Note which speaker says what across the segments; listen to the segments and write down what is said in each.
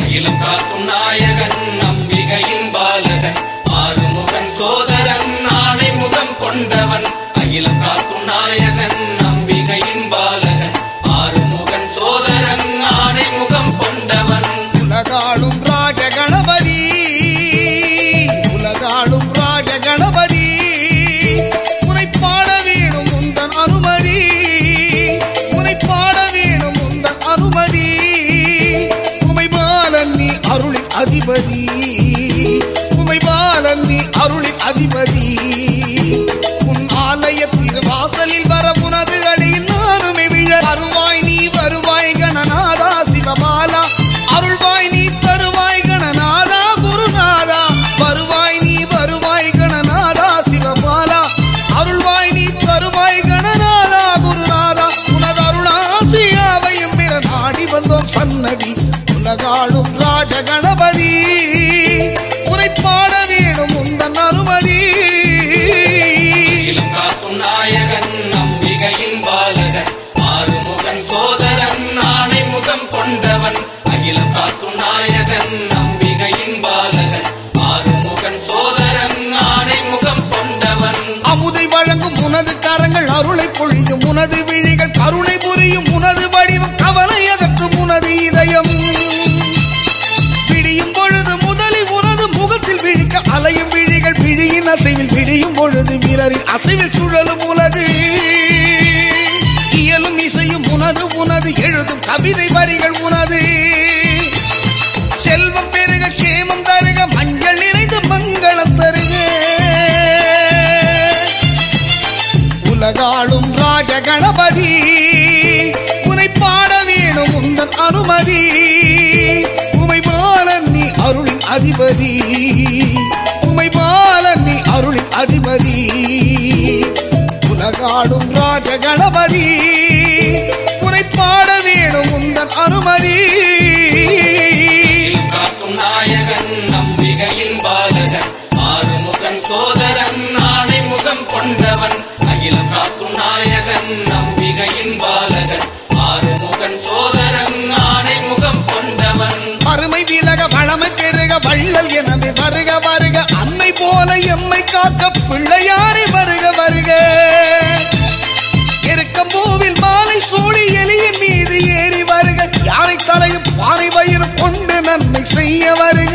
Speaker 1: அகிலம் காக்கும் நாயகன் நம்பிகையின் பாலகன் ஆறுமுகன் சோதரன் ஆணை முகம் கொண்டவன் அகிலம் காக்கும் நாயகன் நம்பிகையின் பாலகன் ஆறுமுகன் சோதரன் ஆணை முகம் கொண்டவன்
Speaker 2: உலகாளும் ராஜ கணபதி உலகாளும் ராஜ கணபதி உனை பாட வேணும் உந்தன் அனுமதி உனை பாட வேணும் உந்தன் அனுமதி உமை பாலன் நீ அருளின் அதிபதி உமை பாலன் நீ அருளின் அதிபதி உன் ஆலய திருவாசலில் வர உனது அடியில் நானுமே விழ வருவாய் நீ வருவாய் கணநாதா சிவபாலா அருள்வாய் நீ தருவாய் கணநாதா குருநாதா வருவாய் நீ வருவாய் கணநாதா சிவபாலா அருள்வாய் நீ தருவாய் கணநாதா குருநாதா உனது அருளாசியாவையும் பிற நாடி வந்தோம் சன்னதி உலகாளும் ராஜ கணபதி உரை பாட வேணும் உந்தன் அனுமதி
Speaker 1: அகிலம் காக்கும் நாயகன் நம்பிகையின் பாலகன் ஆறுமுகன் சோதரன் ஆணை முகம் கொண்டவன் அகிலம் காக்கும் நாயகன் நம்பிகையின் பாலகன் ஆறுமுகன் சோதரன் ஆணை முகம் கொண்டவன்
Speaker 2: அமுதை வழங்கும் உனது கரங்கள் அருளை பொழியும் உனது விழிகள் கருணை புரியும் உனது வடிவம் கவலை அகற்றும் உனது இதயம் விடியும் பொழுது முதலில் உனது முகத்தில் விழிக்க அலையும் விழிகள் விழியின் அசைவில் விடியும் பொழுது வீரரின் அசைவில் சுழலும் உனது இயலும் இசையும் உனது உனது எழுதும் கவிதை வரிகள் உனது செல்வம் பெருக க்ஷேமம் தருக மஞ்சள் நிறைந்த மங்களம் தருக உலகாளும் ராஜ கணபதி உனை பாட வேணும் உந்தன் அனுமதி உமை பாலன் நீ அருளின் அதிபதி உமை பாலன் நீ அருளின் அதிபதி உலகாடும் ராஜ கணபதி உனை பாட வேணும் உந்தன் அனுமதி
Speaker 1: அகிலம் காக்கும் நாயகன் நம்பிகையின் பாலகன் ஆறுமுகன் சோதரன் ஆணை முகம் கொண்டவன் அகிலம் காக்கும் நாயகன் நம்பிகையின் பாலகன் ஆறுமுகன் சோதரன் ஆணை முகம் கொண்டவன்
Speaker 2: அருமை விலக வளமை பெருக வள்ளல் எனவே வருக வருக அன்னை போல எம்மை காக்க பிள்ளையாரை வருக வருக எருக்கம்பூவில் மாலை சூடி எலியின் மீது ஏறி வருக யானை தலையும் பாறை வயிறும் கொண்டு நன்மை செய்ய வருக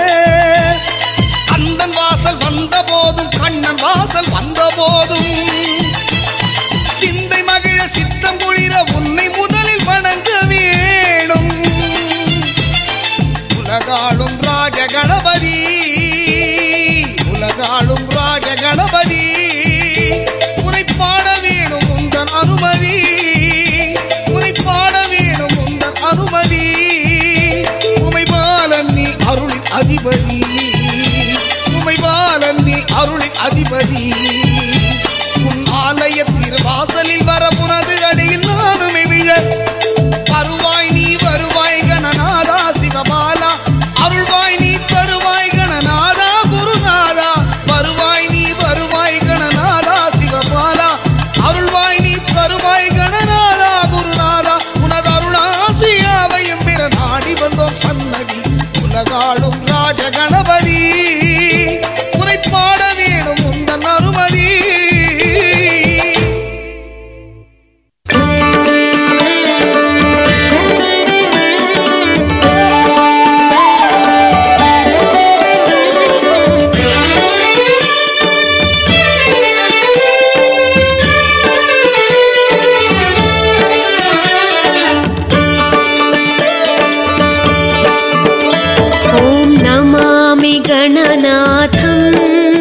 Speaker 2: அந்தன் வாசல் வந்த போதும் கண்ணன் வாசல் வந்த போதும் சிந்தை மகிழ சித்தம் குளிர உன்னை முதலில் வணங்க வேணும் உலகாளும் ராஜ கணபதி உலகாளும் ராஜ கணபதி உனை பாட வேணும் உந்தன் அனுமதி உனை பாட வேணும் உந்தன் அனுமதி உமை பாலன் நீ அருளின் அதிபதி உமை பாலன் நீ அருளின் அதிபதி உன் ஆலய திருவாசலில் வர உனது அடியில் நானுமே விழ வருவாய் நீ வருவாய் கணநாதா சிவபாலா அருள்வாய் நீ தருவாய் கணநாதா குருநாதா வருவாய் நீ வருவாய் கணநாதா சிவபாலா அருள்வாய் நீ தருவாய் கணநாதா குருநாதா உனது அருளாசியாவையும் பிற நாடி வந்தோம் சன்னதி உலகாளும் ராஜ கணபதி உரை பாட வேணும் உந்தன் அனுமதி
Speaker 3: ॐ नमामि गणनाथम्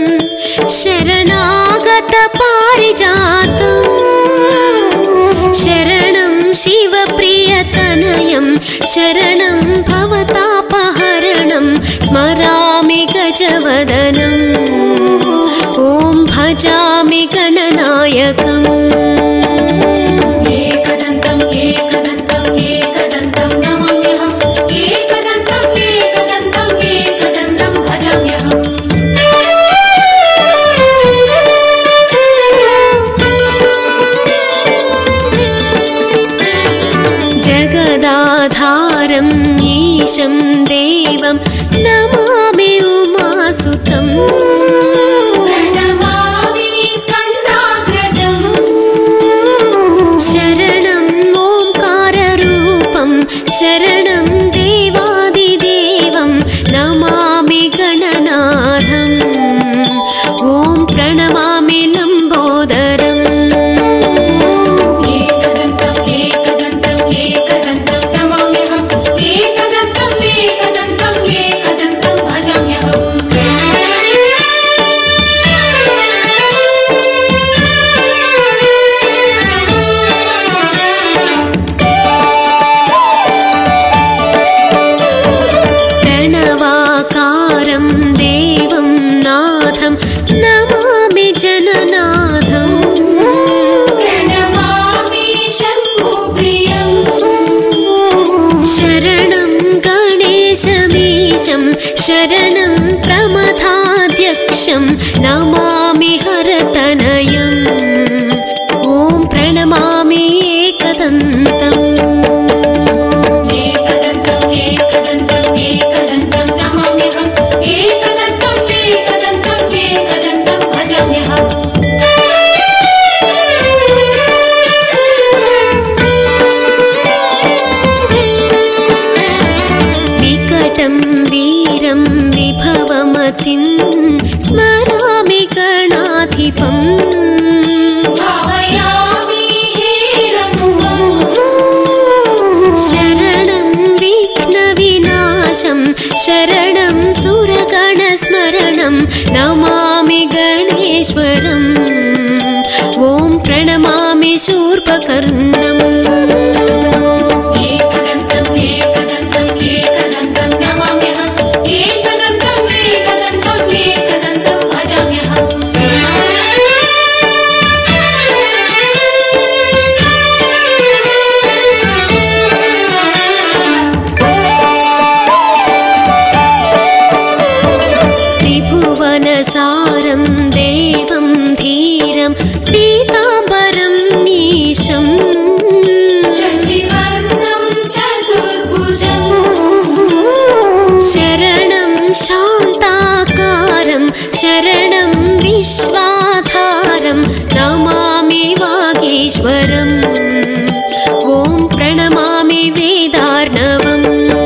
Speaker 3: शरणागतपारिजातम् शरणं शिवप्रियतनयं शरणं भवतापहरणं स्मरामि गजवदनम् ॐ भजामि गणनायकम् एकदन्तम् एकदन्तम् एकदन्तं नमाम्यहम् एकदन्तम् एकदन्तम् एकदन्तं भजाम्यहम् जगदाधारम् ईश गणेशं देवं नमामि उमासुतम् प्रणमामि स्कन्दाग्रजम् शरणम् ओङ्काररूपं शरणं देवादिदेवं नमामि गणनाथम् ॐ प्रणमामि लम्बोदरम् एकदन्तम् एकदन्तम् एकदन्तं नमाम्यहम् एकदन्तम् एकदन्तम् एकदन्तं भजाम्यहम् प्रणवाकारं देवं नाथं नमामि जननाथम् प्रणमामि शम्भुप्रियम् शरणं गणेशमीशं शरणं प्रमथाध्यक्षं नमामि हरतनयम् ॐ प्रणमामि एकदन्तम् एकदन्तम् एकदन्तम् एकदन्तं नमाम्यहम् एकदन्तम् एकदन्तम् एकदन्तं भजाम्यहम् विकटं वीरं विभवमतिं स्मरामि गणाधिपम् भावयामि शरणं विघ्नविनाशं शरणं सुरगणस्मरणं नमामि गणेश्वरम् ॐ प्रणमामि शूर्पकर्णम् एकदन्तम् एकदन्तम् एकदन्तं नमाम्यहम् एकदन्तम् एकदन्तम् एकदन्तं भजाम्यहम् त्रिभुवनसारं देवं धीरं पीताम्बरं मीशम् शशिवर्णं चतुर्भुजम् शरणं शान्ताकारं शरणं विश्वाधारं नमामि वागीश्वरम् ॐ प्रणमामि वेदार्णवम्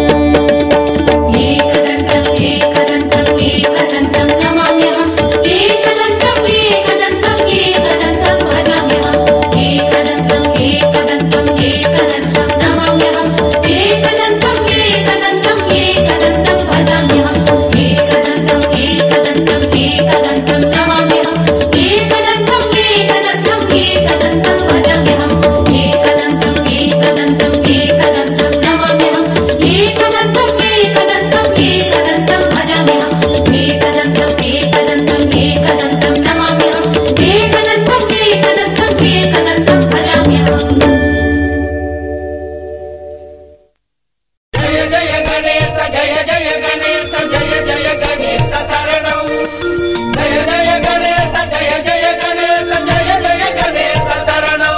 Speaker 3: एकदन्तम् एकदन्तम् एकदन्तं नमाम्यहम् एकदन्तम् एकदन्तम् एकदन्तं भजाम्यहम् एकदन्तम् एकदन्तम् एकदन्तं नमाम्यहम् एकदन्तम् एकदन्तम् एकदन्तं भजाम्यहम् एकदन्तम् एकदन्तम् एकदन्तं नमाम्यहम् एकदन्तम् एकदन्तम् एकदन्तं भजाम्यहम् एकदन्तम् एकदन्तम् एकदन्तं नमाम्यहम् एकदन्तम् एकदन्तम् एकदन्तं भजाम्यहम् एकदन्तम् एकदन्तम् एकदन्तं नमाम्यहम् एकदन्तम् एकदन्तम् एकदन्तं भजाम्यहम्
Speaker 1: జయ జయ గణేశ జయ జయ గణేశ జయ జయ గణేశ శరణం జయ జయ గణేశ జయ జయ గణేశ జయ జయ గణేశ శరణం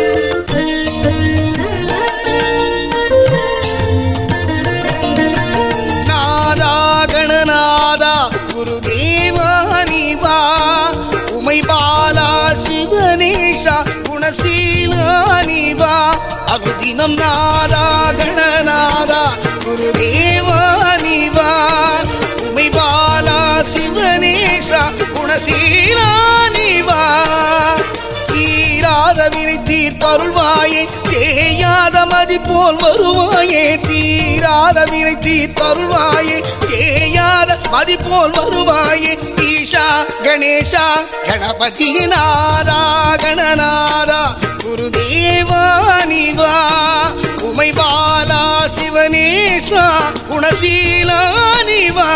Speaker 2: நாதா கணநாதா குருதேவா நீவா உமை பாலா சிவனேஷா குணசீலா நீவா அனுதினம் நாதா கணநாதா குருதேவா நீவா உமை பாலா சிவனேஷா குணசீலா நீவா தீராத வினை தீர்த்தருள்வாயே தேயாத மதி போல் வருவாயே தீராத வினை தீர்த்தருள்வாயே தேயாத மதி போல் வருவாயே ஈஷா கணேஷா கணபதி நாதா கணநாதா குருதேவா நிவா உமை பாலா சிவனேஸ்வா குணசீலா நிவா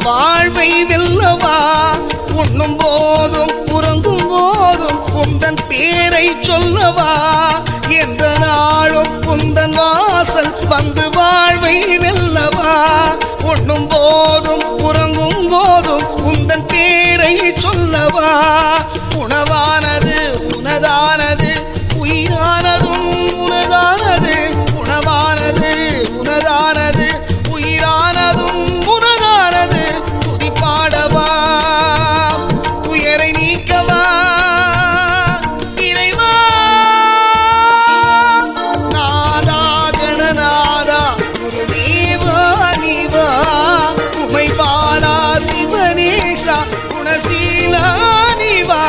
Speaker 2: வாழ்வை வெல்லவா உண்ணும் போதும் உறங்கும் போதும் உந்தன் பேரை சொல்லவா எந்த நாளும் உந்தன் வாசல் வந்து வாழ்வை வெல்லவா உண்ணும் போதும் உறங்கும் போதும் உந்தன் பேரை சொல்லவா உணவானது உனதானது உயிரானதும் உனதானது உணவானது உனதானது உயிரானதும் உனதானது துதிப்பாடவா துயரை நீக்கவா இறைவா நாதா கணநாதா குருதேவா நீவா உமை பாலா சிவனேஷா குணசீலா நீவா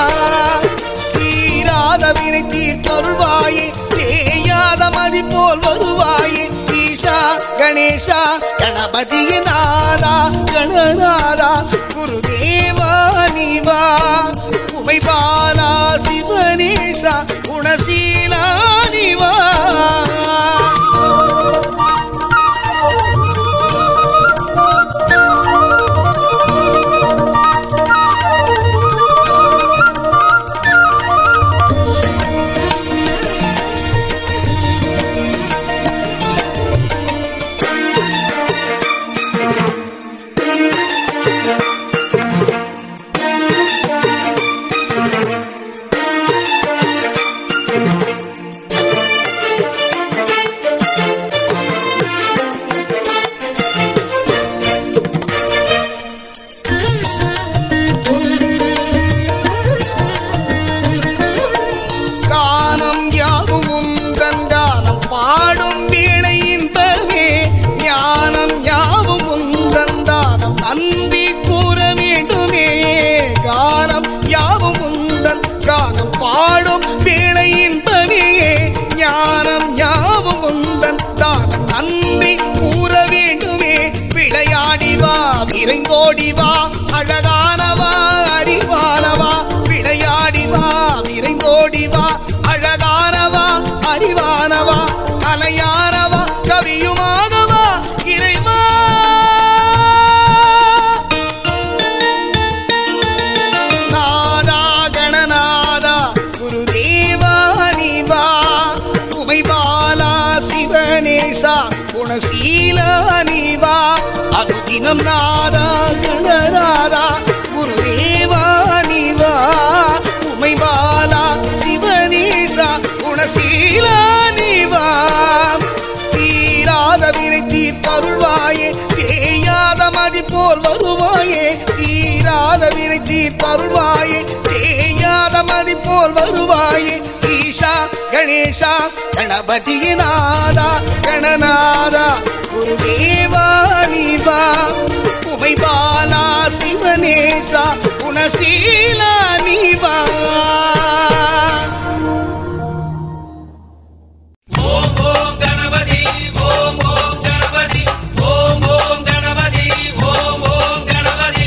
Speaker 2: தீராத வினை தீர்த்தருள்வாயே தேயாத மதி போல் வருவாயே ஈஷா கணேஷா கணபதிய நாதா கணநாதா குருதேவா நீவா உமை பாலா சிவனேஷா குணசீலா நீவா கானம் யாவும் உந்தன் கானம் பாடும் வேளை இன்பமே ஞானம் யாவும் உந்தன் தானம் நன்றி கூற வேண்டுமே கானம் யாவும் உந்தன் கானம் பாடும் வேளை இன்பமே ஞானம் யாவும் உந்தன் தானம் நன்றி கூற வேண்டுமே விளையாடி வா விரைந்தோடி வா அழகானவா அறிவானவா விளையாடி வா விரைந்தோடி வா அழகானவா அறிவானவா கலையானவா கவியுமாகவா இறைவா நாதா கணநாதா குருதேவா நீவா உமை பாலா சிவனேசா குணசீலா நீவா அனுதினம் நாதா கணநாதா குருதேவா நீவா உமை பாலா சிவனேசா குணசீலா நீவா தீராத வினை தீர்த்தருள்வாயே தேயாத மதி போல் வருவாயே தீராத வினை தீர்த்தருள்வாயே தேயாத மதி போல் வருவாயே ஈஷா கணேசா கணபதிய நாதா கணநாதா குருதேவா நீவா உமை பாலா சிவனேசா குணசீலா நீவா
Speaker 1: ஓம் ஓம் கணபதி ஓம் ஓம் கணபதி ஓம் ஓம் கணபதி ஓம் ஓம் கணபதி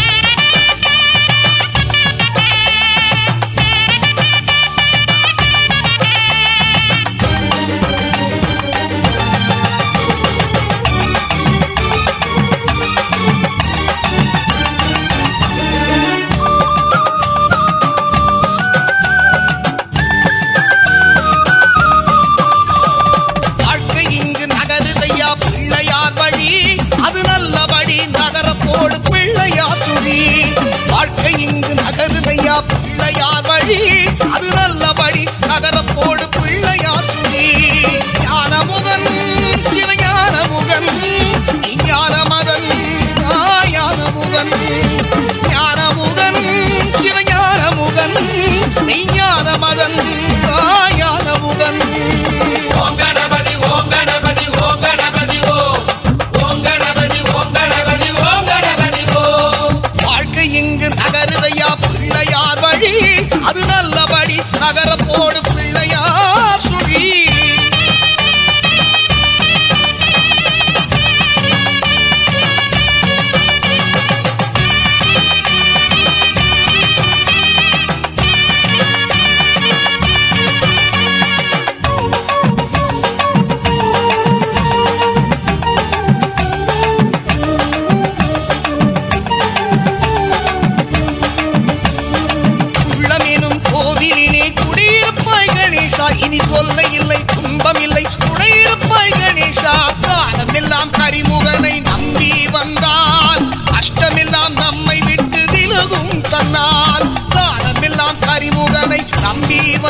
Speaker 2: வாழ்க்கை இங்கு நகருதையா பிள்ளையார் வழி அது நல்லபடி நகரப்போடு பிள்ளையார் சுழி வாழ்க்கை இங்கு நகருதையா பிள்ளையார் வழி அது நல்லபடி நகரப்போடு பிள்ளையார் சுழி ஞானமுகன் சிவஞானமுகன் ஞானமதன் ஞானமுகன் ஞானமுகன் சிவஞானமுகன் மெய்ஞானமதன் ஞானமுகன்
Speaker 1: ஓம் கணபதி ஓம் கணபதி ஓம் கணபதி ஓம் ஓம் கணபதி ஓம் கணபதி ஓம் கணபதி ஓம்
Speaker 2: வாழ்க்கை இங்கு நகருதையா பிள்ளையார் வழி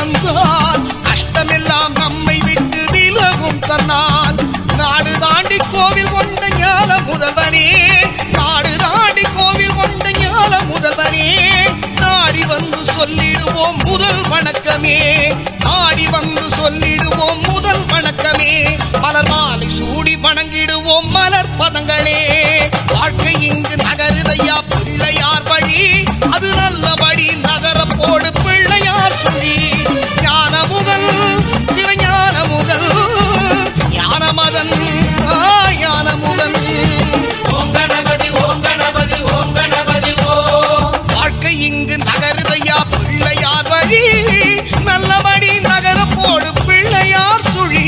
Speaker 2: வந்தால் கஷ்டமெல்லாம் நம்மை விட்டு விலகும் தன்னால் நாடு தாண்டி கோவில் கொண்ட ஞான முதல்வனே நாடு தாண்டி கோவில் கொண்ட ஞான முதல்வனே நாடி வந்து சொல்லிடுவோம் முதல் வணக்கமே நாடி வந்து சொல்லிடுவோம் முதல் வணக்கமே மலர் மாலை சூடி வணங்கிடுவோம் மலர் பதங்களே வாழ்க்கை இங்கு நகருதையா பிள்ளையார் வழி அது நல்லபடி நகரப்போடு பிள்ளையார் சொல்லி ஞான முகல் சிவஞான முகல் ஞான மதன் ஞான முகன்
Speaker 1: ஓம் கணபதி ஓம் கணபதி ஓம் கணபதி ஓம்
Speaker 2: வாழ்க்கை இங்கு நகருதையா பிள்ளையார் வழி நல்லபடி நகரப்போடு பிள்ளையார் சுழி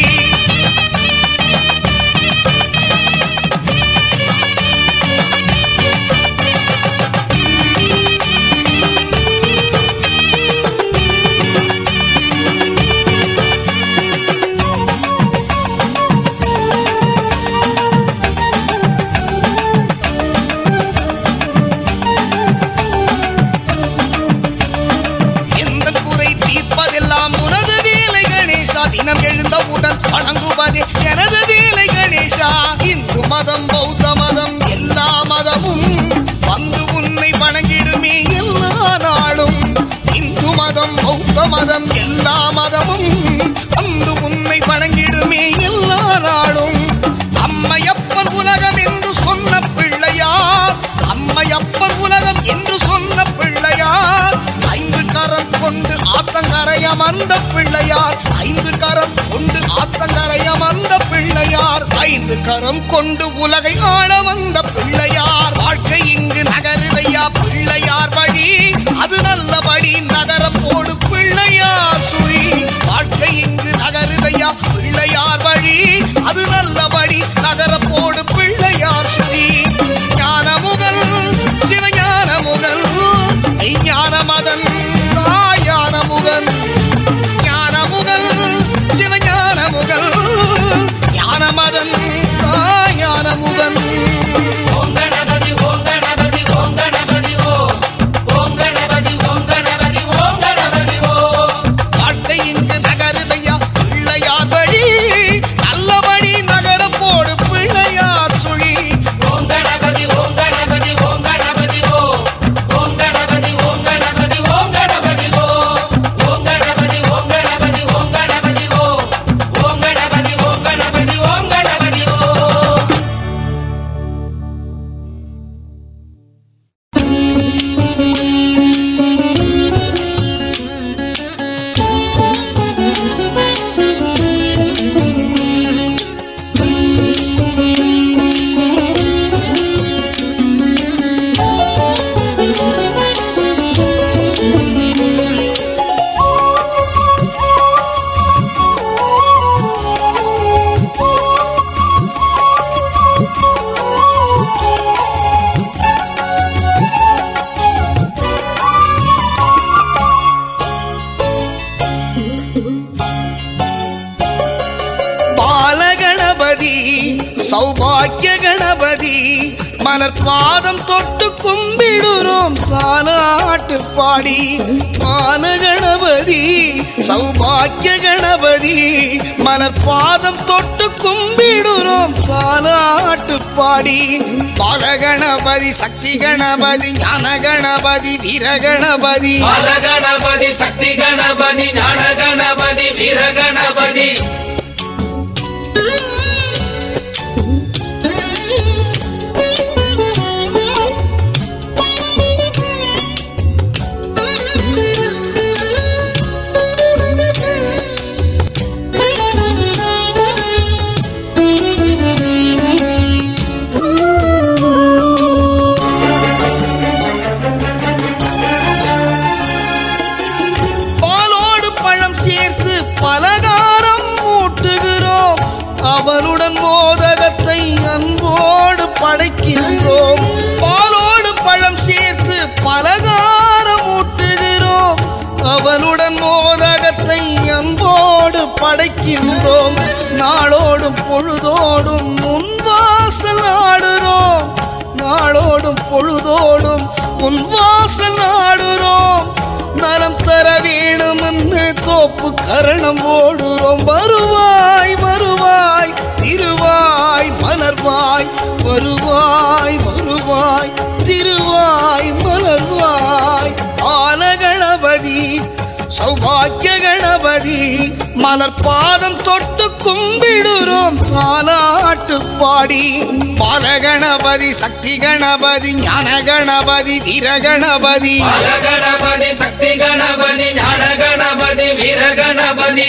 Speaker 2: எந்த குறை தீர்ப்பதெல்லாம் உனது வேலை கணேசா தினம் எழுந்தவுடன் வணங்குவதே எனது வேலை கணேசா இந்து மதம் பௌத்த மதம் எல்லா மதமும் வந்து உன்னை வணங்கிடுமே எல்லா நாளும் இந்து மதம் பௌத்த மதம் எல்லா மதமும் வந்து உன்னை வணங்கிடுமே எல்லா நாளும் அம்மையப்பன் உலகம் என்று சொன்ன பிள்ளையார் அம்மையப்பன் உலகம் என்று சொன்ன பிள்ளையார் ஐந்து கரம் கொண்டு ஆத்தங்கரை அமர்ந்த பிள்ளையார் ஐந்து கரம் கொண்டு ஆத்தங்கரை அமர்ந்த பிள்ளையார் ஐந்து கரம் கொண்டு உலகை ஆள வந்த பிள்ளையார் வாழ்க்கை இங்கு நகருதையா பிள்ளையார் வழி அது நல்லபடி நகரப்போடு பிள்ளையார் சுழி வாழ்க்கை இங்கு நகருதையா பிள்ளையார் வழி அது நல்லபடி நகரப்போடு பிள்ளையார் சுழி ஞான முகல் சிவஞான முகல் ஞான மதன் தாயான முகன் ஞான முகல் சிவஞான முகல் ஞான மதன் தாயான முகன்
Speaker 1: ஓம் கணபதி ஓம் கணபதி ஓம் கணபதி ஓம் ஓம் கணபதி ஓம் கணபதி ஓம் கணபதி ஓம்
Speaker 2: வாழ்க்கை இங்கு நகருதையா பிள்ளையார் வழி நல்லபடி நகரப்போடு பிள்ளையார் சுழி
Speaker 1: ஓம் கணபதி ஓம் கணபதி ஓம் கணபதி ஓம் ஓம் கணபதி ஓம் கணபதி ஓம் கணபதி ஓம் ஓம் கணபதி ஓம் கணபதி ஓம் கணபதி ஓம் ஓம் கணபதி ஓம் கணபதி ஓம் கணபதி ஓம்
Speaker 2: பாலகணபதி சௌபாக்கிய கணபதி மலர் பாதம் தொட்டு கும்பிடுறோம் தாலாட்டு பாடி பாலகணபதி சௌபாக்கிய கணபதி மலர் பாதம் தொட்டு கும்பிடுறோம் தாலாட்டு பாடி பாலகணபதி சக்தி கணபதி ஞான கணபதி வீர கணபதி
Speaker 1: பால கணபதி சக்தி கணபதி ஞான கணபதி வீர கணபதி
Speaker 2: பாலோடு பழம் சேர்த்து பலகாரம் ஊட்டுகிறோம் அவருடன் மோதகத்தை அன்போடு படைக்கின்றோம் பாலோடு பழம் சேர்த்து பலகாரம் ஊட்டுகிறோம் அவனுடன் மோதகத்தை அன்போடு படைக்கின்றோம் நாளோடும் பொழுதோடும் முன்வாசல் ஆடுறோம் நாளோடும் பொழுதோடும் உன் வாசல் நாடுறோம் நலம் தர வேணும் என்று தோப்பு கரணம் ஓடுறோம் வருவாய் வருவாய் திருவாய் மலர்வாய் வருவாய் வருவாய் திருவாய் மலர்வாய் ஆலகணபதி சௌபாக்கிய கணபதி மலர் பாதம் தொட்டு கும்பிடுறோம் தாலாட்டு பாடி பாலகணபதி சக்தி கணபதி ஞான கணபதி வீரகணபதி
Speaker 1: பாலகணபதி சக்தி கணபதி ஞான கணபதி வீர கணபதி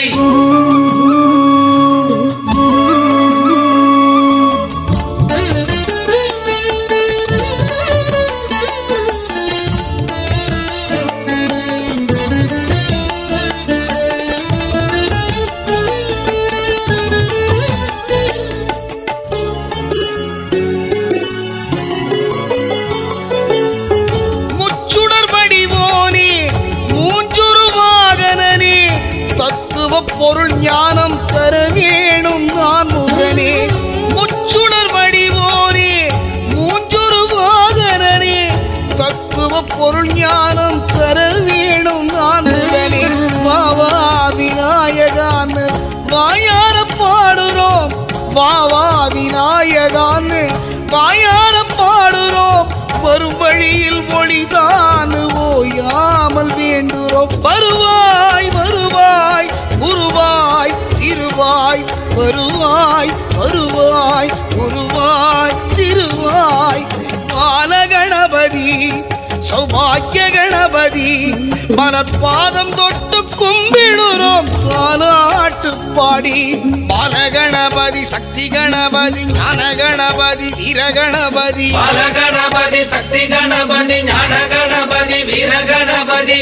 Speaker 2: முச்சுடர் வடிவோனே மூஞ்சுரு வாகனனே தத்துவ பொருள் ஞானம் தர வேணும் நான் முகனே முச்சுடர் வடிவோனே மூஞ்சுரு வாகனனே தத்துவ பொருள் ஞானம் தர வேணும் நான் முகனே வாவா விநாயகான்னு வாயார பாடுறோம் வாவா விநாயகான்னு வாயார பாடுறோம் வரும் வழியில் ஒளிதான் ஓயாமல் வேண்டுறோம் வருவாய் வருவாய் குருவாய் திருவாய் வருவாய் வருவாய் குருவாய் திருவாய் பாலகணபதி சௌபாக்கிய கணபதி மலர் பாதம் தொட்டு கும்பிடுறோம் தாலாட்டு பாடி பாலகணபதி சக்தி கணபதி ஞான கணபதி வீரகணபதி
Speaker 1: பாலகணபதி சக்தி கணபதி ஞான கணபதி வீர கணபதி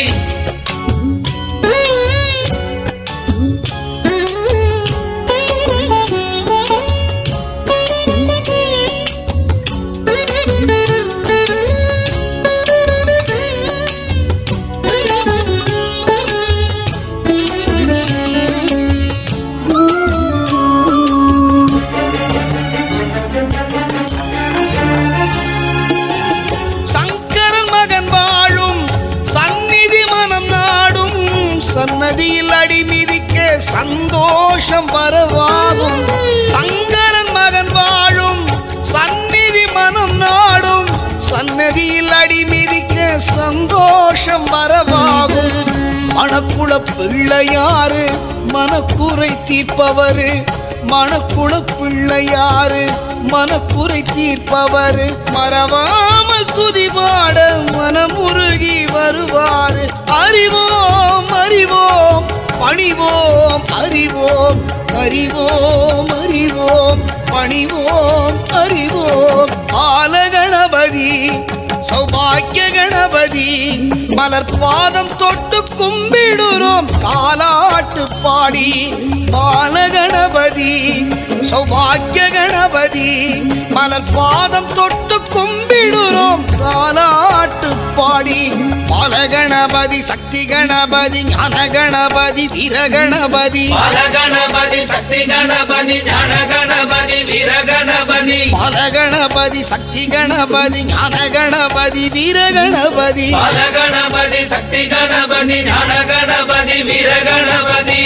Speaker 2: சங்கரன் மகன் வாழும் சந்நிதி மனம் நாடும் சன்னதியில் அடி மிதிக்க சந்தோஷம் வரவாகும் சங்கரன் மகன் வாழும் சந்நிதி மனம் நாடும் சன்னதியில் அடி மிதிக்க சந்தோஷம் வரவாகும் மணக்குள பிள்ளையாரு மனக்குறை தீர்ப்பவரு மணக்குள பிள்ளையாரு மனக்குறை தீர்ப்பவரு மறவாமல் துதிபாட மனமுருகி வருவாரு அறிவோம் அறிவோம் பணிவோம் அறிவோம் அறிவோம் அறிவோம் பணிவோம் அறிவோம் பாலகணபதி சௌபாக்கிய கணபதி மலர் பாதம் தொட்டு கும்பிடுறோம் தாலாட்டு பாடி பாலகணபதி சௌபாக்கிய கணபதி மலர் பாதம் தொட்டு கும்பிடுறோம் தாலாட்டு பாடி பாலகணபதி சக்தி கணபதி ஞான கணபதி வீரகணபதி
Speaker 1: பாலகணபதி சக்தி கணபதி ஞான கணபதி வீர கணபதி
Speaker 2: பாலகணபதி சக்தி கணபதி ஞான கணபதி வீரகணபதி
Speaker 1: பாலகணபதி சக்தி கணபதி ஞான கணபதி வீர கணபதி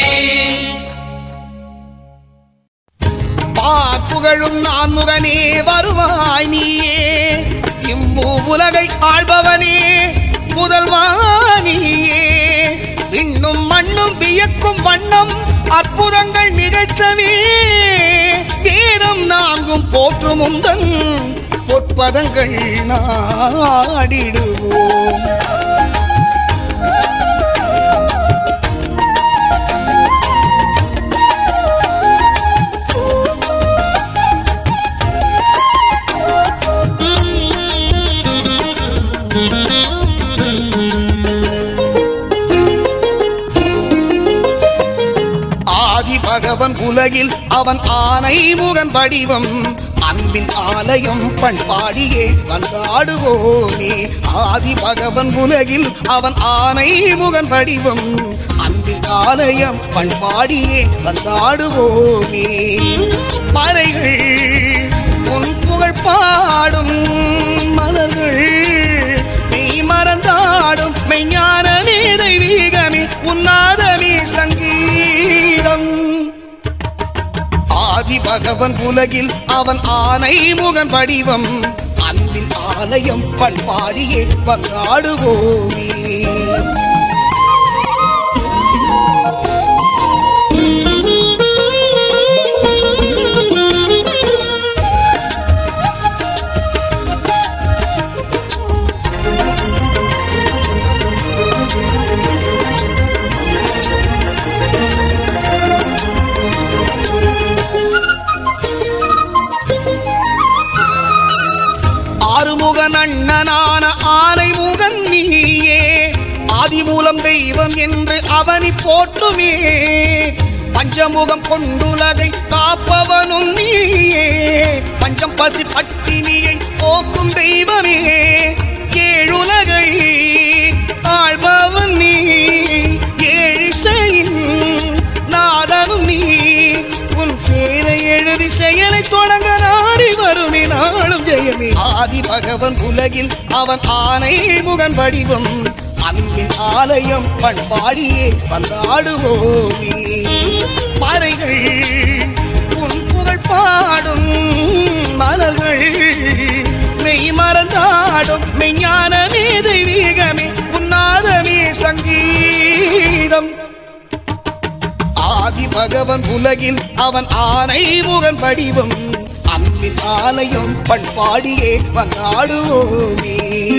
Speaker 2: பாப்புகழும் நான் முகனே வருவாய் நீயே இம்மூ உலகை ஆள்பவனே முதல்வா நீயே விண்ணும் மண்ணும் வியக்கும் வண்ணம் அற்புதங்கள் நிகழ்த்தவே வேதம் நான்கும் போற்றும் உந்தன் பொற்பதங்கள் நாடிடுவோம் ஆதி பகவன் உலகில் அவன் ஆனை முகன் வடிவம் அன்பின் ஆலயம் பண்பாடியே வந்தாடுவோனே ஆதி பகவன் உலகில் அவன் ஆனை முகன் வடிவம் அன்பின் ஆலயம் பண்பாடியே வந்தாடுவோனே மறைகள் உன் புகழ் பாடும் மலர்கள் மெய் மறந்தாடும் மெய்ஞானமே தெய்வீகமே உன்னாதமே சங்கீதமே பகவன் உலகில் அவன் ஆனை முகன் வடிவம் அன்பின் ஆலயம் பண்பாடியே வந்தாடுவோமே ஆறுமுகன் அண்ணனான ஆனை முகன் நீயே ஆதிமூலம் தெய்வம் என்று அவனி போற்றுமே பஞ்சமுகம் கொண்டுலகை காப்பவனும் நீயே பஞ்சம் பசி பட்டினியை போக்கும் தெய்வமே ஏழுலகை ஆழ்பவன் நீ ஏழிசையின் நாதனும் நீ உன் பேரை எழுதி செயலை தொடங்க நாடி வருமே நாளும் ஜெயமே ஆதி பகவன் உலகில் அவன் ஆனை முகன் வடிவம் அன்பின் ஆலயம் பண்பாடியே வந்தாடுவோமே மறைகள் உன் புகழ் பாடும் மலர்கள் மெய் மறந்தாடும் மெய்ஞானமே தெய்வீகமே உன்னாதமே சங்கீதம் ஆதி பகவன் உலகில் அவன் ஆனை முகன் வடிவம் அன்பின் ஆலயம் பண்பாடியே வந்தாடுவோமே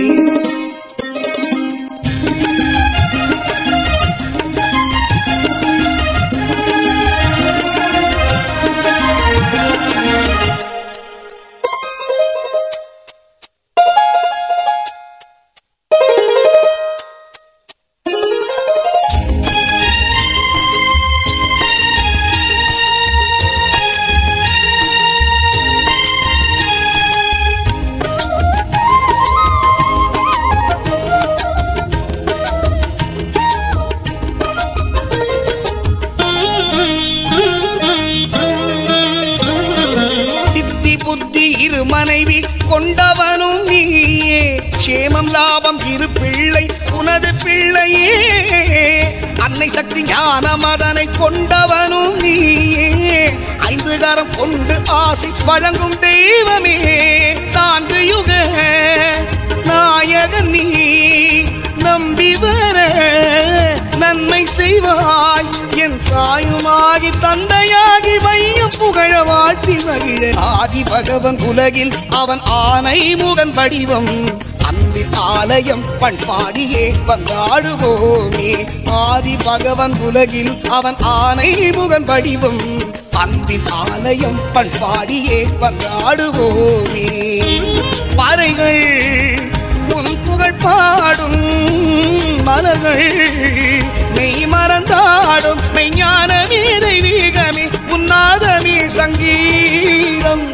Speaker 2: சித்தி புத்தி இரு மனைவி கொண்டவனும் நீயே க்ஷேமம் லாபம் இரு பிள்ளை உனது பிள்ளையே அன்னை சக்தி ஞானம் அதனை கொண்டவனும் நீயே ஐந்து கரம் கொண்டு ஆசி வழங்கும் தெய்வமே நான்கு யுக நாயகன் நீ நம்பி வர நன்மை செய்வாய் என் தாயுமாகி தந்தையாகி வையம் புகழ வாழ்த்தி மகிழ ஆதி பகவன் உலகில் அவன் ஆனை முகன் வடிவம் அன்பின் ஆலயம் பண்பாடியே வந்தாடுவோமே ஆதி பகவன் உலகில் அவன் ஆனை முகன் வடிவம் அன்பின் ஆலயம் பண்பாடியே வந்தாடுவோமே பாறைகள் உன் புகழ் பாடும் மலர்கள் மெய் மறந்தாடும் மெய்ஞானமே தெய்வீகமே உன்னாதமே சங்கீதம்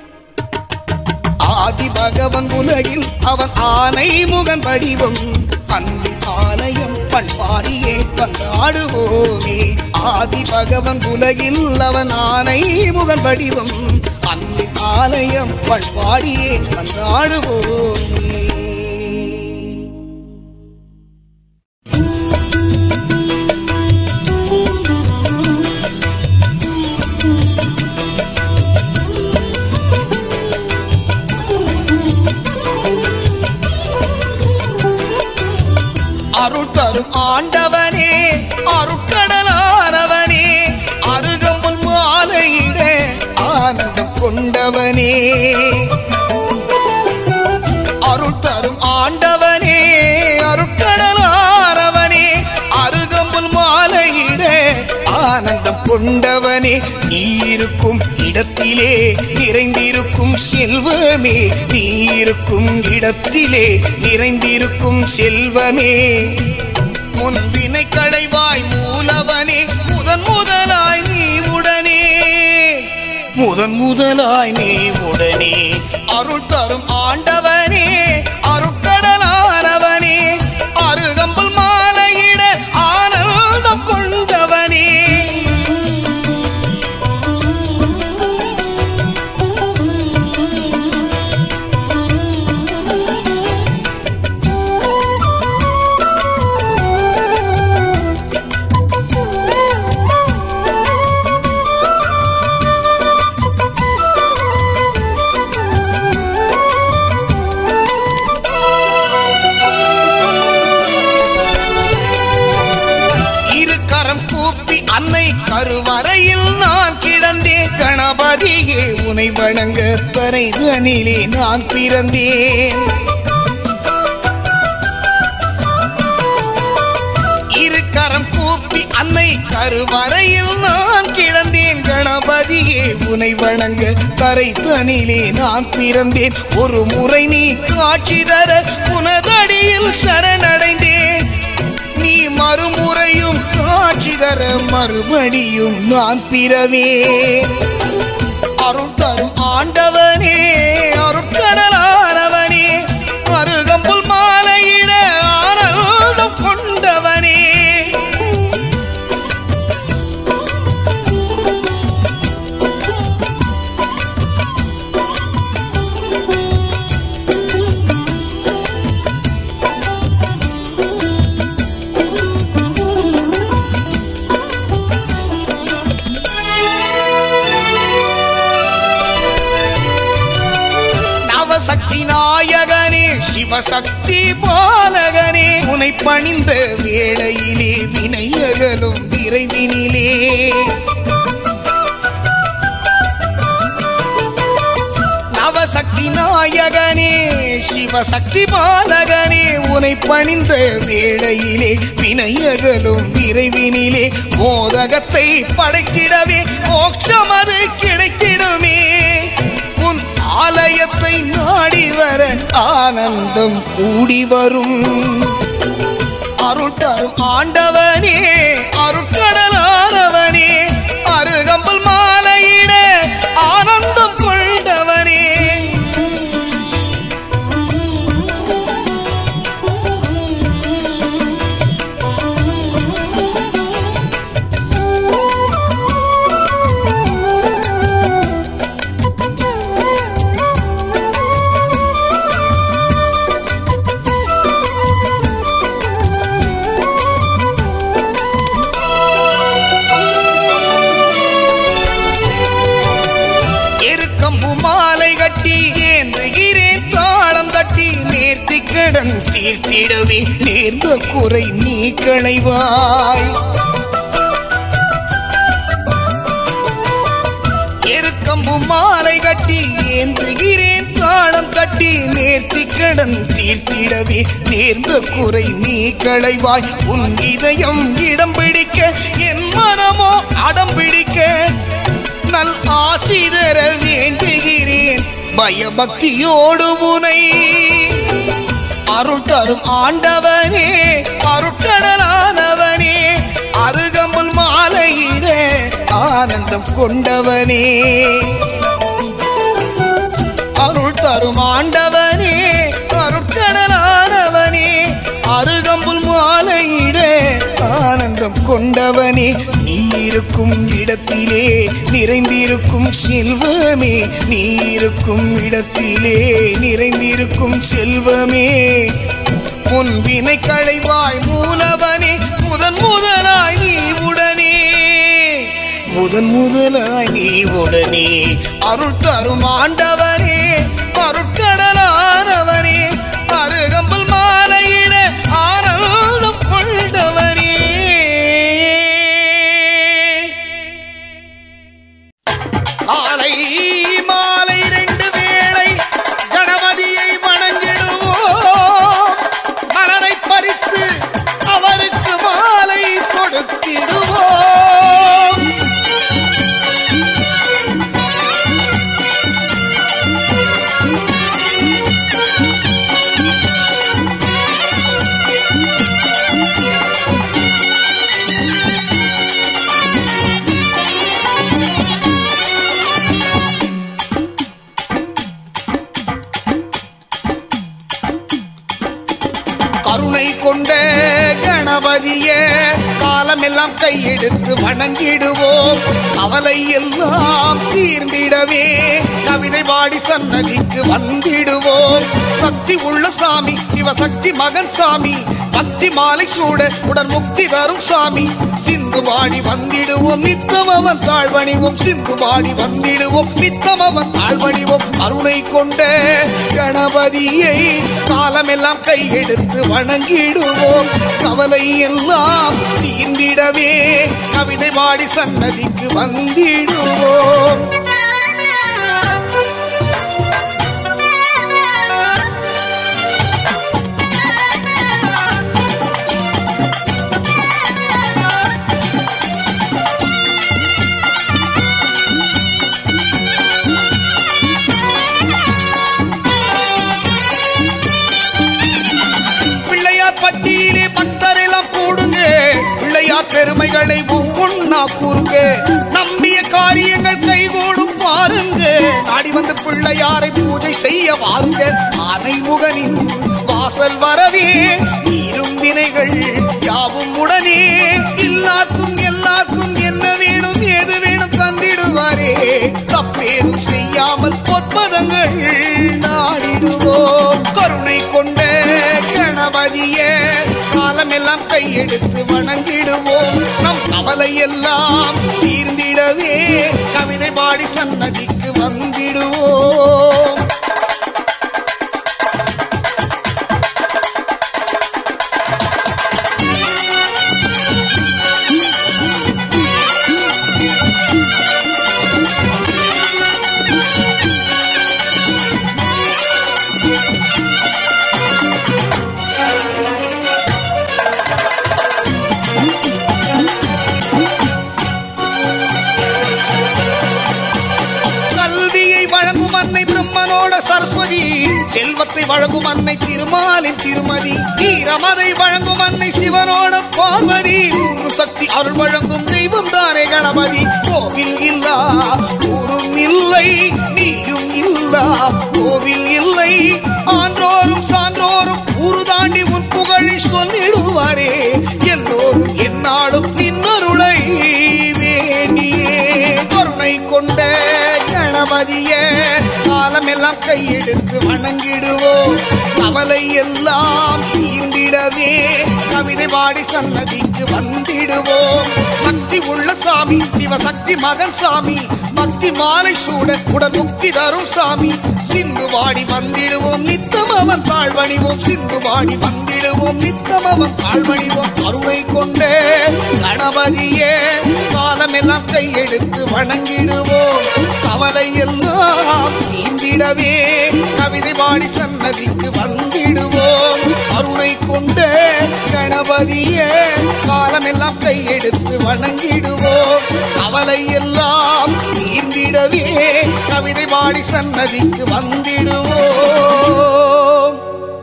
Speaker 2: ஆதி பகவன் உலகில் அவன் ஆனை முகன் வடிவம் அன்பின் ஆலயம் பண்பாடியே வந்தாடுவோமே ஆதி பகவன் உலகில் அவன் ஆனை முகன் வடிவம் அன்பின் ஆலயம் பண்பாடியே வந்தாடுவோமே அருள் தரும் ஆண்டவனே அருட்கடலானவனே அருகம்புல் மாலையிட ஆனந்தம் கொண்டவனே அருள் தரும் ஆண்டவனே அருட்கடலானவனே அருகம்புல் மாலையிட ஆனந்தம் கொண்டவனே நீருக்கும் இடத்திலே நிறைந்திருக்கும் செல்வமே நீருக்கும் இடத்திலே நிறைந்திருக்கும் செல்வமே முன்பினை களைவாய் மூலவனே முதன் முதலாய் நீ உடனே முதன் முதலாய் நீ உடனே அருள் தரும் ஆண்டவனே அருட்கடலானவனே அருகம்புல் மாலையிட ஆனந்தம் கொண்டவனே அன்னை கருவறையில் நான் கிடந்தேன் கணபதியே உனை வணங்க தரைதனிலே நான் பிறந்தேன் இரு கரம் கூப்பி அன்னை கருவறையில் நான் கிடந்தேன் கணபதியே உனை வணங்க தரை தனிலே நான் பிறந்தேன் ஒரு முறை நீ காட்சி தர உனதடியில் சரணடைந்தேன் நீ மறுமுறையும் காட்சி தர மறுபடியும் நான் பிறவே அருள் தரும் ஆண்டவனே அருட்கடலானவனே அருகம்புல் மாலையிட ஆனந்தம் கொண்டவனே நவசக்தி நாயகனே சிவசக்தி பாலகனே உனை பணிந்த வேளையிலே வினையகலும் விரைவினிலே நவசக்தி நாயகனே சிவசக்தி பாலகனே உனை பணிந்த வேளையிலே வினையகலும் விரைவினிலே மோதகத்தை படைத்திடவே மோட்சம் அது கிடைத்திடுமே உன் ஆலயத்தை நாடி வர ஆனந்தம் கூடி வரும் அருள் தரும் ஆண்டவனே அருட்கடலானவனே அருகம்பல் மாலையிட ஆனந்தம் கொண்டவனே எருக்கம்பு மாலை கட்டி ஏந்துகிறேன் தாளம் தட்டி நேர்த்தி கடன் தீர்த்திடவே நேர்ந்த குறை நீ களைவாய் எருக்கம்பு மாலை கட்டி ஏந்துகிறேன் தாளம் தட்டி நேர்த்தி கடன் தீர்த்திடவே நேர்ந்த குறை நீ களைவாய் உன் இதயம் இடம் பிடிக்க என் மனமோ அடம் பிடிக்க நல் ஆசி தர வேண்டுகிறேன் பயபக்தியோடு உனை அருள் தரும் ஆண்டவனே அருட்கடலானவனே அருகம்புல் மாலையிட ஆனந்தம் கொண்டவனே அருள் தரும் ஆண்டவனே அருட்கடலானவனே அருகம்புல் மாலையிட ஆனந்தம் கொண்டவனே நீ இருக்கும் இடத்திலே நிறைந்திருக்கும் செல்வமே நீ இருக்கும் இடத்திலே நிறைந்திருக்கும் செல்வமே உன் வினை களைவாய் மூலவனே முதன் முதலாய் நீ உடனே முதன் முதலாய் நீ உடனே அருள் தரும் ஆண்டவனே அருட்கடலானவனே அருகம்பல் மாலையிட ஆனந்தம் கொண்டவனே காலை மாலை ரெண்டு வேளை கணபதியை வணங்கிடுவோம் மலரை பறித்து அவருக்கு மாலை கொடுத்திடுவோம் கருணை கொண்ட கணபதியே காலமெல்லாம் கையெடுத்து வணங்கிடுவோம் கவலை எல்லாம் தீர்ந்திடவே கவிதை பாடி சன்னதிக்கு வந்திடுவோம் சக்தி உள்ள சாமி சிவசக்தி மகன் சாமி பக்தி மாலை சூட உடன் முக்தி தரும் சாமி சிந்து பாடி வந்திடுவோம் நித்தம் அவன் தாழ்வணிவோம் சிந்து பாடி வந்திடுவோம் நித்தம் அவன் தாழ்வணிவோம் கருணை கொண்ட கணபதியை காலமெல்லாம் கையெடுத்து வணங்கி வணங்கிடுவோம் கவலை எல்லாம் தீர்ந்திடவே கவிதை பாடி சன்னதிக்கு வந்திடுவோம் பிள்ளையார் பட்டியிலே பக்தரெல்லாம் கூடுங்க பிள்ளையார் பெருமைகளை ஒவ்வொன்னா கூறுங்க நம்பிய காரியங்கள் கைகூடும் பாருங்க நாடி வந்து பிள்ளையாரை பூஜை செய்ய வாருங்க ஆனைமுகனின் வாசல் வரவே நீரும் வினைகள் யாவும் உடனே எல்லாருக்கும் எல்லாருக்கும் என்ன வேணும் ஏது வேணும் தந்திடுவாரே தப்பேதும் செய்யாமல் பொற்பதங்கள் நாடிடுவோம் கருணை கொண்ட கணபதியே காலமெல்லாம் கையெடுத்து வணங்கிடுவோம் நம் கவலை எல்லாம் தீர்ந்திடவே கவிதை பாடி சன்னதிக்கு வந்திடுவோம் கல்வியை வழங்கும் அன்னை பிரம்மனோட சரஸ்வதி செல்வத்தை வழங்கும் அன்னை திருமாலின் திருமதி வீரமதை வழங்கும் அன்னை சிவனோட பார்வதி மூன்று சக்தி அருள் வழங்கும் தெய்வம் தானே கணபதி கோவில் இல்லா ஊரும் இல்லை நீயும் இல்லா கோவில் இல்லை ஆன்றோரும் சான்றோரும் ஊரு தாண்டி உன் புகழை சொல்லிடுவாரே எல்லோரும் என்னாலும் நின்னருளை வேண்டியே கருணை கொண்ட கணபதியே காலமெல்லாம் கையெடுத்து வணங்கிடுவோம் கவலை எல்லாம் தீர்ந்திடவே கவிதை பாடி சன்னதிக்கு வந்திடுவோம் சக்தி உள்ள சாமி சிவசக்தி மகன் சாமி பக்தி மாலை சூட உடன் முக்தி தரும் சாமி சிந்து வாடி வந்திடுவோம் நித்தம் அவன் தாழ்வணிவோம் சிந்து வாடி வந்திடுவோம் நித்தம் அவன் தாழ்வணிவோம் கருணை கொண்டே கணபதியே காலமெல்லாம் கையெடுத்து வணங்கிடுவோம் கவலை எல்லாம் நீந்திடவே கவிதை பாடி சன்னதிக்கு வந்திடுவோம் கருணை கொண்டே கணபதியே காலமெல்லாம் கையெடுத்து வணங்கிடுவோம் கவலை எல்லாம் நீந்திடவே கவிதை பாடி சன்னதிக்கு வந்திடுவோம்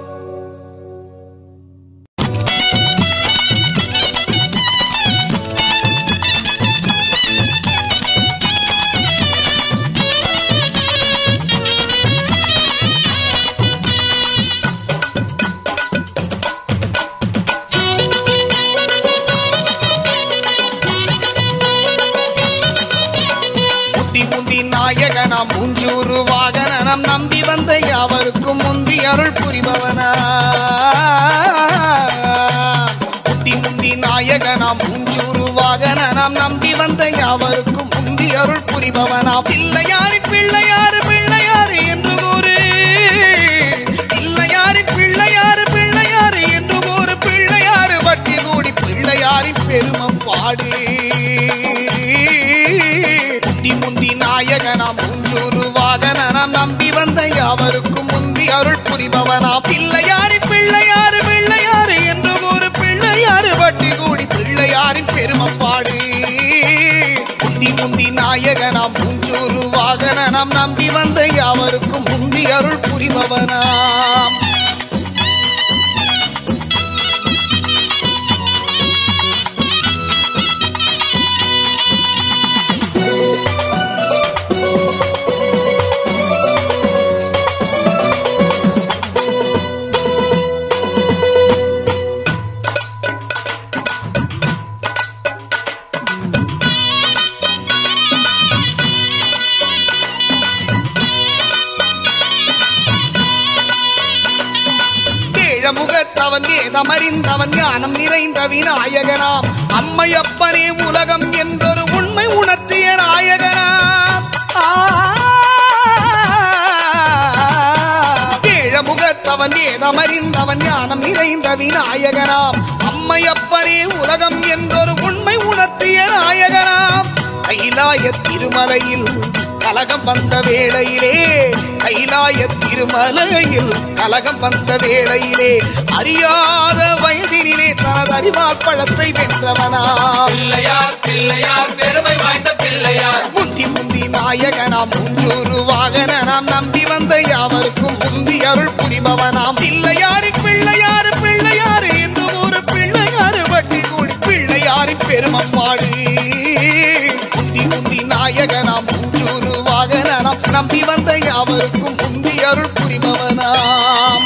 Speaker 2: முத்தி முந்தி நாயகனாம் மூஞ்சூறு வாகனம் நம்பி வந்த யாவருக்கும் முந்தி அருள் புரிபவனா முத்தி முந்தி நாயகனாம் மூஞ்சூறு வாகனம் நம்பி வந்த யாவருக்கும் முந்தி அருள் புரிபவனா பிள்ளையாரி பிள்ளையாறு பிள்ளையாறு என்று கூறு பிள்ளையாரி பிள்ளையாறு பிள்ளையாறு என்று கூறு பிள்ளையாறு வட்டி கூடி பிள்ளையாரின் பெருமம் பாடு முந்தி முந்தி நாயகனாம் மூஞ்சூறு வாகனம் நம்பி வந்த யாவருக்கும் முந்தி அருள் புரிபவனா பிள்ளையாரி பிள்ளையாறு பிள்ளையாறு என்று ஒரு பிள்ளையாறு வட்டி கூடி பிள்ளையாரின் பெருமப்பாடு முந்தி முந்தி நாயகனாம் மூஞ்சூறு வாகனம் நம்பி வந்த யாவருக்கும் முந்தி அருள் புரிபவனாம் வேழமுகத்தவன் வேதமறிந்தவன் ஞானம் நிறைந்த விநாயகனாம் அம்மையப்பனே உலகம் என்றொரு உண்மை உணர்த்திய நாயகனாம் ஆ, வேழமுகத்தவன் வேதத்தவன் வேதமறிந்தவன் ஞானம் நிறைந்த விநாயகனாம் அம்மையப்பனே உலகம் என்றொரு உண்மை உணர்த்திய நாயகனாம் கைலாய திருமலையில் கலகம் வந்த வேளையிலே கைலாய திருமலையில் கலகம் வந்த வேளையிலே அறியாத வயதினிலே தனது அறிவால் பழத்தை வென்றவனாம்
Speaker 1: பிள்ளையார் பிள்ளையார் பெருமை வாய்ந்த பிள்ளையார்
Speaker 2: முந்தி முந்தி நாயகனாம் முஞ்சூறு வாகனாம் நம்பி வந்த யாவருக்கும் முந்தி அருள் புரிபவனாம் பிள்ளையாரி பிள்ளையாறு பிள்ளையாறு என்று ஒரு பிள்ளையாறு வட்டி கூடி பிள்ளையாரின் பெருமம் பாடு முந்தி முந்தி நாயகனாம் முஞ்சூறு வாகனாம் நம்பி வந்த யாவருக்கும் முந்தி அருள் புரிபவனாம்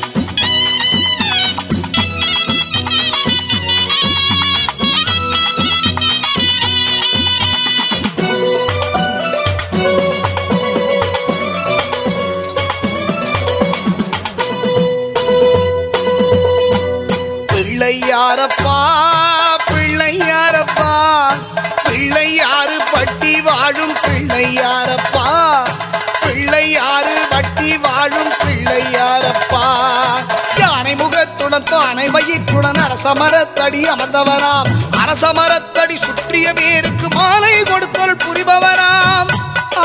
Speaker 2: பிள்ளையாரப்பா பிள்ளையாரப்பா பிள்ளையாறு பட்டி வாழும் பிள்ளையாரப்பா பிள்ளையாறு வட்டி வாழும் பிள்ளையாரப்பா யானை முகத்துடன் பானை வயிற்றுடன் அரசமரத்தடி அமர்ந்தவனாம் அரசமரத்தடி சுற்றிய பேருக்கு மாலை கொடுத்தல் புரிபவராம் ஆ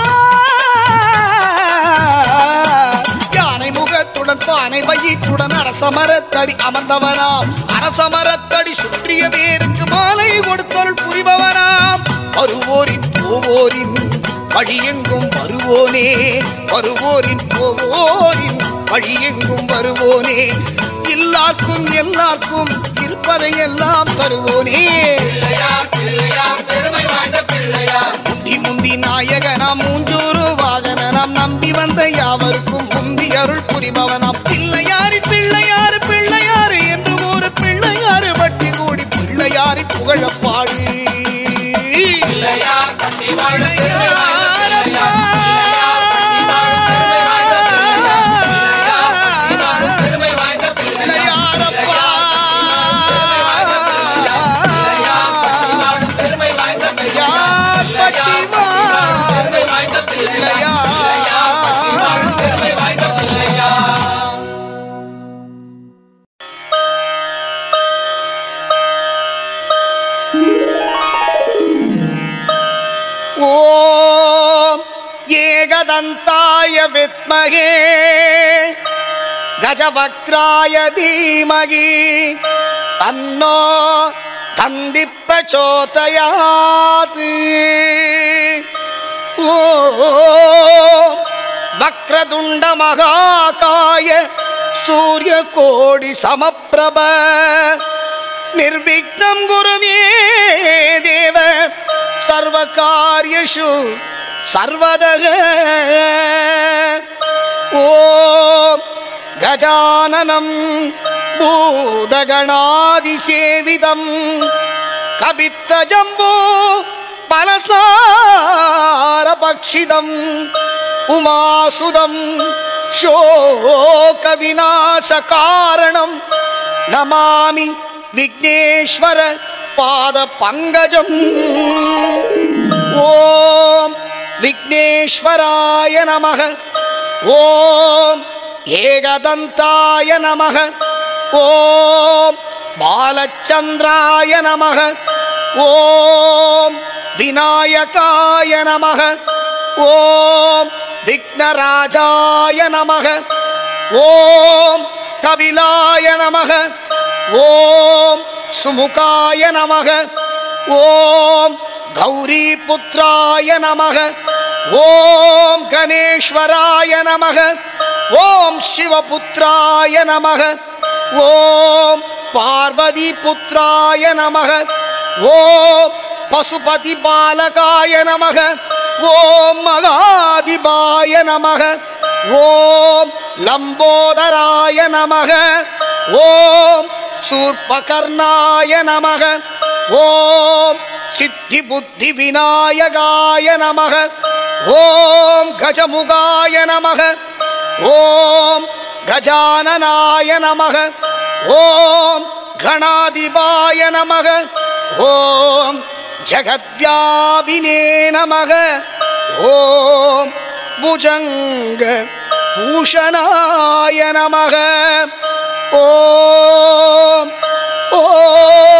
Speaker 2: யானை முகத்துடன் பானை வயிற்றுடன் அரசமரத்தடி அமர்ந்தவனாம் அரசமரத்தடி சுற்றிய வேருக்கு மாலை கொடுத்தல் புரிபவனாம் வருவோரின் போவோரின் வழியெங்கும் வருவோனே வருவோரின் போவோரின் வழியெங்கும் வருவோனே எல்லாருக்கும் எல்லாருக்கும் இருப்பதை எல்லாம் தருவோனே
Speaker 1: பிள்ளையார் பிள்ளையார் பெருமை வாய்ந்த பிள்ளையார்
Speaker 2: முந்தி முந்தி நாயகனாம் மூஞ்சூறு வாகனாம் நம்பி வந்த யாவருக்கும் முந்தி அருள் புரிபவனாம் பிள்ளையாரி பிள்ளையாறு பிள்ளையாறு என்று ஒரு பிள்ளையாறு வட்டி கூடி பிள்ளையாரி புகழப்பாடு
Speaker 1: பிள்ளையார் கட்டி வாழ
Speaker 2: பிள்ளையாரப்பா.
Speaker 1: பெருமை வாய்ந்த பிள்ளையார்
Speaker 2: பிள்ளையாரப்பா
Speaker 1: பெருமை வாய்ந்த
Speaker 2: பிள்ளையார் பட்டி வா.
Speaker 1: பெருமை வாய்ந்த பிள்ளையார்
Speaker 2: பிள்ளையார்
Speaker 1: பெருமை வாய்ந்த பிள்ளையார்
Speaker 2: ஓம் ஏகதந்தாய வித்மகே கஜவக்ராய தீமகி தன்னோ தந்தி பிரச்சோதயாத் ஓம் வக்ரதுண்ட மகாகாய சூரிய கோடி சமப்பிரப निर्विघ्नं गुरु मे देव सर्वकार्येषु सर्वदः ॐ गजाननं भूतगणादिसेवितं कवित्तजम्बो फलसारभक्षितम् उमासुदं शोकविनाशकारणं नमामि विघ्नेश्वर पादपङ्कजम् ॐ विघ्नेश्वराय नमः ॐ एकदन्ताय नमः ॐ बालचन्द्राय नमः ॐ विनायकाय नमः ॐ विघ्नराजाय नमः ॐ कपिलाय नमः ॐ सुमुखाय नमः ॐ गौरीपुत्राय नमः ॐ गणेश्वराय नमः ॐ शिवपुत्राय नमः ॐ पार्वतीपुत्राय नमः ॐ पशुपतिबालकाय नमः ॐ मगादिबाय नमः ॐ लम्बोदराय नमः ॐ शूर्पकर्णाय नमः ॐ सिद्धिबुद्धिविनायकाय नमः ॐ गजमुगाय नमः ॐ गजाननाय नमः ॐ गणाधिपाय नमः ॐ जगद्व्यापिने नमः ॐ भुजङ्ग பூஷணாய நமக ஓம் ஓம்